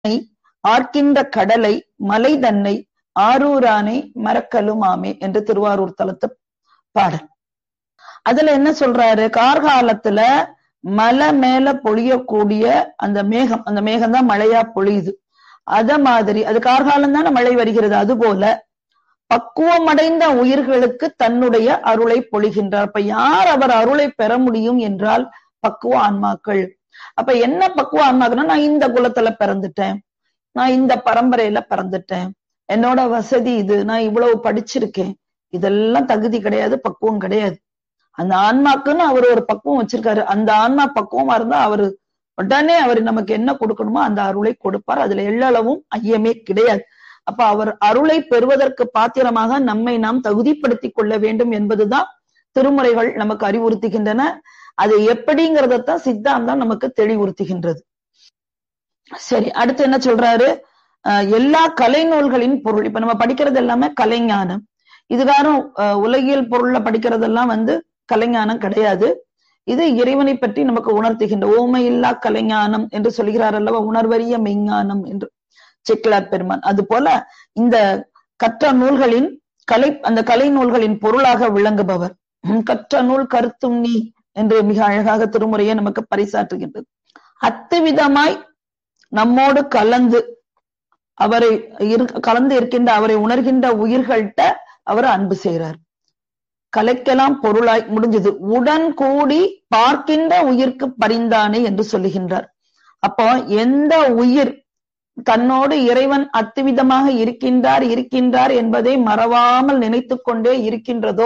ஆர்க்கின்ற கடலை மலை தன்னை ஆரூரானை மறக்கலுமாமே என்று திருவாரூர் தலத்து பாடல் அதுல என்ன சொல்றாரு கார்காலத்துல மலை மேல பொழியக்கூடிய அந்த மேகம் அந்த மேகம் தான் மழையா பொழியுது அத மாதிரி அது கார்காலம் தானே மழை வருகிறது அது போல பக்குவமடைந்த உயிர்களுக்கு தன்னுடைய அருளை பொழிகின்றார் அப்ப யார் அவர் அருளை பெற முடியும் என்றால் பக்குவ ஆன்மாக்கள் அப்ப என்ன பக்குவ ஆன்மாக்கள்னா நான் இந்த குலத்துல பிறந்துட்டேன் நான் இந்த பரம்பரையில பிறந்துட்டேன் என்னோட வசதி இது நான் இவ்வளவு படிச்சிருக்கேன் இதெல்லாம் தகுதி கிடையாது பக்குவம் கிடையாது அந்த ஆன்மாக்குன்னு அவர் ஒரு பக்குவம் வச்சிருக்காரு அந்த ஆன்மா பக்குவமா இருந்தா அவரு உடனே அவர் நமக்கு என்ன கொடுக்கணுமோ அந்த அருளை கொடுப்பார் அதுல எள்ளளவும் ஐயமே கிடையாது அப்ப அவர் அருளை பெறுவதற்கு பாத்திரமாக நம்மை நாம் தகுதிப்படுத்திக் கொள்ள வேண்டும் என்பதுதான் திருமுறைகள் நமக்கு அறிவுறுத்துகின்றன அது எப்படிங்கிறதத்தான் சித்தாந்தம் நமக்கு தெளிவுறுத்துகின்றது சரி அடுத்து என்ன சொல்றாரு அஹ் எல்லா கலை நூல்களின் பொருள் இப்ப நம்ம படிக்கிறது எல்லாமே கலைஞானம் இதுகாரம் உலகியல் பொருள்ல படிக்கிறதெல்லாம் வந்து கலைஞானம் கிடையாது இது இறைவனை பற்றி நமக்கு உணர்த்துகின்ற ஓமை இல்லா கலைஞானம் என்று சொல்கிறார் அல்லவா உணர்வறிய மெய்ஞானம் என்று செக்கிலார் பெருமான் அது போல இந்த கற்ற நூல்களின் கலை அந்த கலை நூல்களின் பொருளாக விளங்குபவர் கற்ற நூல் கருத்தும் நீ என்று மிக அழகாக திருமுறையை நமக்கு பரிசாற்றுகின்றது அத்துவிதமாய் நம்மோடு கலந்து அவரை கலந்து இருக்கின்ற அவரை உணர்கின்ற உயிர்கள்ட்ட அவர் அன்பு செய்கிறார் கலைக்கெல்லாம் பொருளாய் முடிஞ்சது உடன் கூடி பார்க்கின்ற உயிர்க்கு பரிந்தானே என்று சொல்லுகின்றார் அப்போ எந்த உயிர் தன்னோடு இறைவன் அத்துவிதமாக இருக்கின்றார் இருக்கின்றார் என்பதை மறவாமல் நினைத்து கொண்டே இருக்கின்றதோ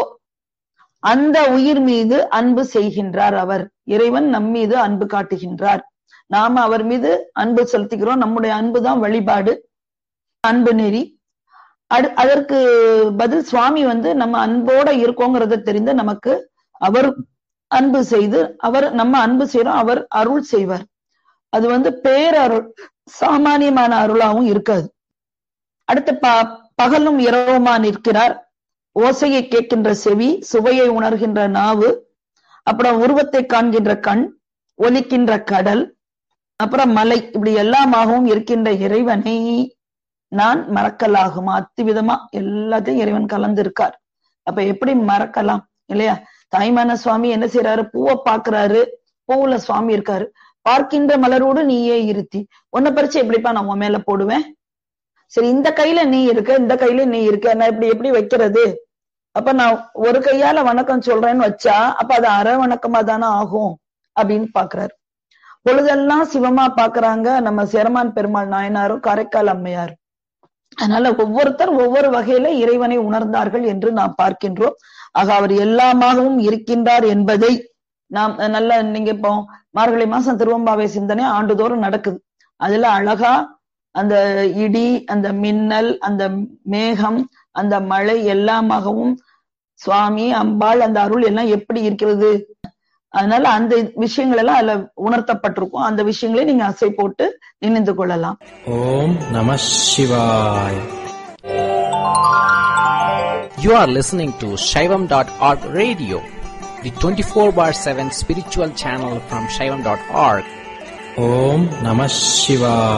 அந்த உயிர் மீது அன்பு செய்கின்றார் அவர் இறைவன் நம் மீது அன்பு காட்டுகின்றார் நாம அவர் மீது அன்பு செலுத்துகிறோம் நம்முடைய அன்பு தான் வழிபாடு அன்பு நெறி அடு அதற்கு பதில் சுவாமி வந்து நம்ம அன்போட இருக்கோங்கிறத தெரிந்து நமக்கு அவர் அன்பு செய்து அவர் நம்ம அன்பு செய்யறோம் அவர் அருள் செய்வார் அது வந்து பேரருள் சாமானியமான அருளாவும் இருக்காது அடுத்து ப பகலும் இரவுமா நிற்கிறார் ஓசையை கேட்கின்ற செவி சுவையை உணர்கின்ற நாவு அப்புறம் உருவத்தை காண்கின்ற கண் ஒலிக்கின்ற கடல் அப்புறம் மலை இப்படி எல்லாமாகவும் இருக்கின்ற இறைவனை நான் மறக்கலாகுமா அத்துவிதமா எல்லாத்தையும் இறைவன் கலந்து இருக்கார் அப்ப எப்படி மறக்கலாம் இல்லையா தாய்மான சுவாமி என்ன செய்யறாரு பூவை பாக்குறாரு பூவுல சுவாமி இருக்காரு பார்க்கின்ற மலரோடு நீயே இருத்தி உன்னை பறிச்சு எப்படிப்பா நான் உன் மேல போடுவேன் சரி இந்த கையில நீ இருக்க இந்த கையில நீ இருக்க நான் இப்படி எப்படி வைக்கிறது அப்ப நான் ஒரு கையால வணக்கம் சொல்றேன்னு வச்சா அப்ப அது அரை வணக்கமா தானே ஆகும் அப்படின்னு பாக்குறாரு பொழுதெல்லாம் சிவமா பாக்குறாங்க நம்ம சேரமான் பெருமாள் நாயனாரும் காரைக்கால் அம்மையார் அதனால ஒவ்வொருத்தர் ஒவ்வொரு வகையில இறைவனை உணர்ந்தார்கள் என்று நாம் பார்க்கின்றோம் ஆக அவர் எல்லாமாகவும் இருக்கின்றார் என்பதை நாம் நல்ல நீங்க இப்போ மார்கழி மாசம் திருவம்பாவை சிந்தனை ஆண்டுதோறும் நடக்குது அதுல அழகா அந்த இடி அந்த மின்னல் அந்த மேகம் அந்த மழை எல்லாமாகவும் சுவாமி அம்பாள் அந்த அருள் எல்லாம் எப்படி இருக்கிறது அதனால அந்த விஷயங்கள் எல்லாம் அதுல உணர்த்தப்பட்டிருக்கும் அந்த விஷயங்களை நீங்க அசை போட்டு நினைந்து கொள்ளலாம் ஓம் நம சிவாய் You are listening to Shaivam.org radio, the 24 bar 7 spiritual channel from Shaivam.org. ஓம் நம சிவாய்